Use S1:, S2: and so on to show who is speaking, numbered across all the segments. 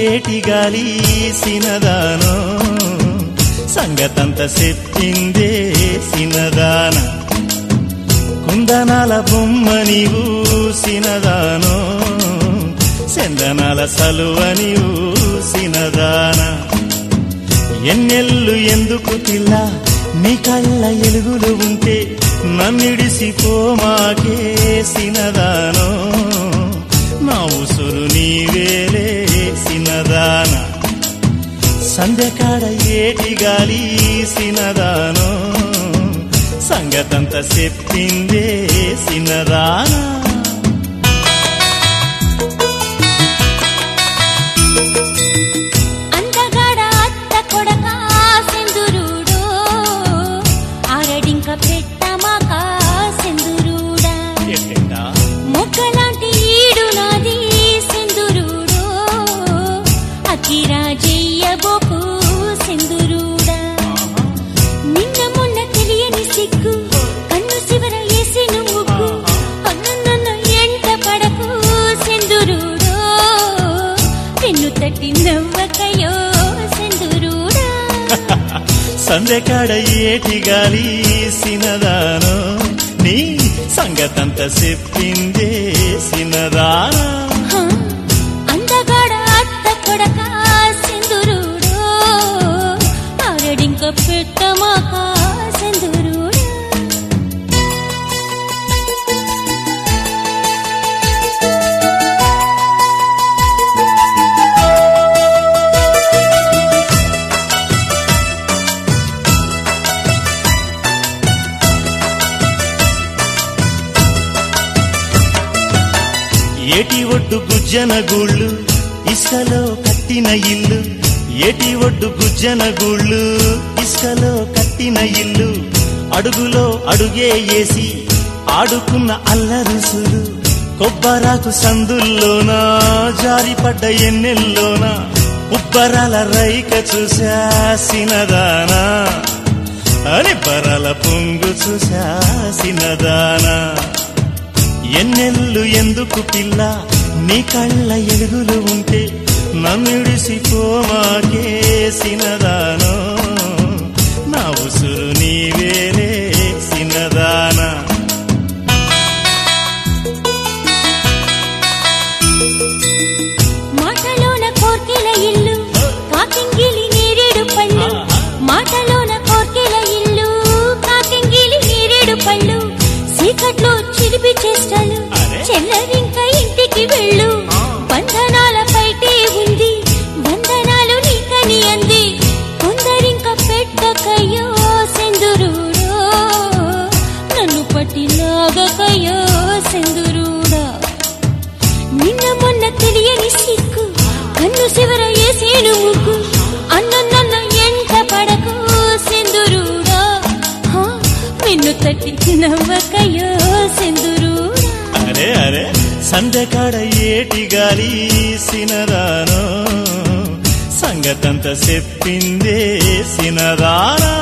S1: ఏటి గాలి సినదానో సంగతంత చెప్పిందే సినదాన కుందనాల బొమ్మ నీవు సినదానో చందనాల సలువ నీవు సినదాన ఎన్నెల్లు ఎందుకు పిల్ల నీ కళ్ళ ఎలుగులు ఉంటే నన్నిడిసిపోమాకే సినదానో నా ఉసురు నీవేలే సినదాన సంధ్యకాడ ఏటి గాలి సినదానో సంగతంత చెప్పిందే సినదానా
S2: అందగాడ అత్త కొడక సెందురుడో ఆరడింక పెట్టమాక సెందురుడా
S1: ఎట్టెట్టా?
S2: మొక్కలాంటి ఈడు నాది సెందురుడో అకిరా చెయ్యబోకు సెందురుడా నిన్న మొన్న తెలియని సిగ్గు కన్ను శివర వేసి నువ్వు అన్నన్న ఎంట పడకు సెందురుడో పెన్ను తట్టి నవ్వకయో సెందురుడా
S1: సందెకాడ ఏటి గాలి సినదానో నీ సంగతంత చెప్పిందే సినదానా
S2: హ, అందగాడ అత్త కొడక సెందురుడో ఆరడింక పెట్టమాక సెందురుడా
S1: ఏటి ఒడ్డు గుజ్జన గూళ్ళు ఇసుకలో కట్టిన ఇల్లు ఏటి ఒడ్డు గుజ్జన గూళ్ళు ఇసుకలో కట్టిన ఇల్లు అడుగులో అడుగే వేసి ఆడుకున్న అల్లరుసులు కొబ్బరాకు సందుల్లోన జారిపడ్డ ఎన్నెల్లోన ఉబ్బరాల రైక చూశాసినదానా అని బరాల పొంగు చూశాసినదానా ఎన్నెల్లు ఎందుకు పిల్ల నీ కళ్ళ ఎలుగులు ఉంటే నన్నుడిసిపోమాకే సినదానో నా ఉసురు నీవేలే సినదానా
S2: మాటలోన కోర్కెల ఇల్లు కాకింగిలి నేరేడు పళ్ళు మాటలోన కోర్కెల ఇల్లు కాకింగిలి నేరేడు పళ్ళు చీకట్లో చిలిపి చేష్టలు
S1: అరే.
S2: చెల్లరింక ఇంటికి వెళ్ళు బంధనాల పైటే ఉంది బంధనాలు నీకని అంది కొందరింక పెట్టకయ్యో సెందురుడో నన్ను పట్టి లాగకయ్యో సెందురుడా నిన్న మొన్న తెలియని సిక్కు కన్ను శివర ఏసేను ముగ్గు అన్న నన్న ఎంట పడకు సెందురుడా హా, నిన్ను తట్టి నవ్వకయో సెందురుడా
S1: అరే అరే సందకాడ ఏటి గాలి సినదానో సంగతంత చెప్పిందే సినదానా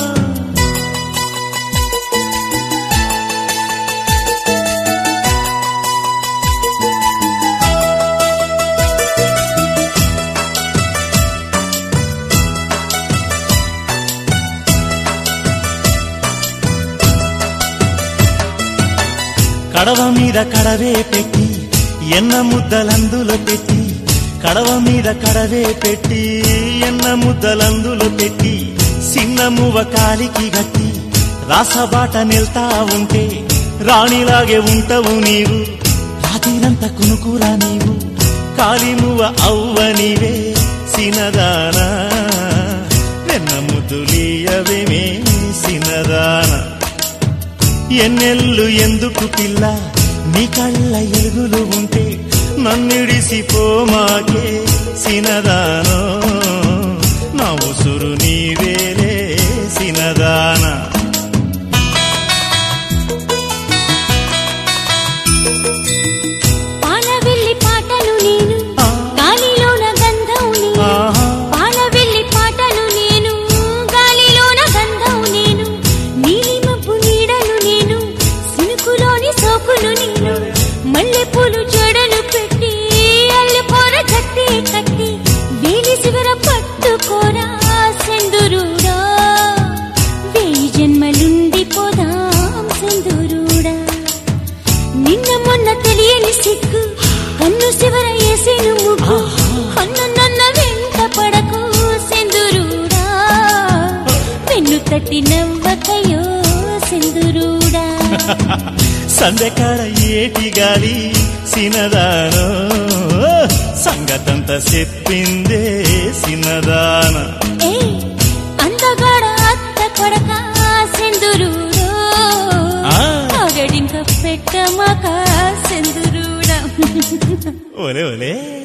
S1: కడవ మీద కడవే పెట్టి ఎన్న ముద్దలందులో పెట్టి కడవ మీద కడవే పెట్టి ఎన్న ముద్దలందులో పెట్టి సిన్నమువ కాలికి గట్టి రాసబాట నిల్తా ఉంటే రాణిలాగే ఉంటావు నీవు రాత్రిరంతా కునుకురా నీవు కాలిమువ అవ్వ నీవే సినదానా వెన్న ముద్దులీయవేమే సినదానా ఎన్నెల్లు ఎందుకు పిల్ల నీ కళ్ళ ఎలుగులు ఉంటే నన్నిడిసిపోమాకే సినదానో నా ఉసురు నీవేలే సినదానా
S2: పాలవెల్లి పాటలు నేను
S1: ఆ.
S2: గాలిలోన గంధం నేను
S1: ఆహా.
S2: పాలవెల్లి పాటలు నేను గాలిలోన గంధం నేను నీలిమబ్బు నీడలు నేను సినుకులోని సోకులు నేను మల్లెపూలు జడలు పెట్టి అల్లుకోర కట్టి కట్టి
S1: సందెకాడ ఏటి గాలి సినదానో సంగతంత చెప్పిందే సినదాన
S2: ఏ అందగాడ అత్త కొడక సెందురుడో
S1: ఆ.
S2: ఆగడింక పెట్టమక సెందురుడా
S1: ఒలే ఒలే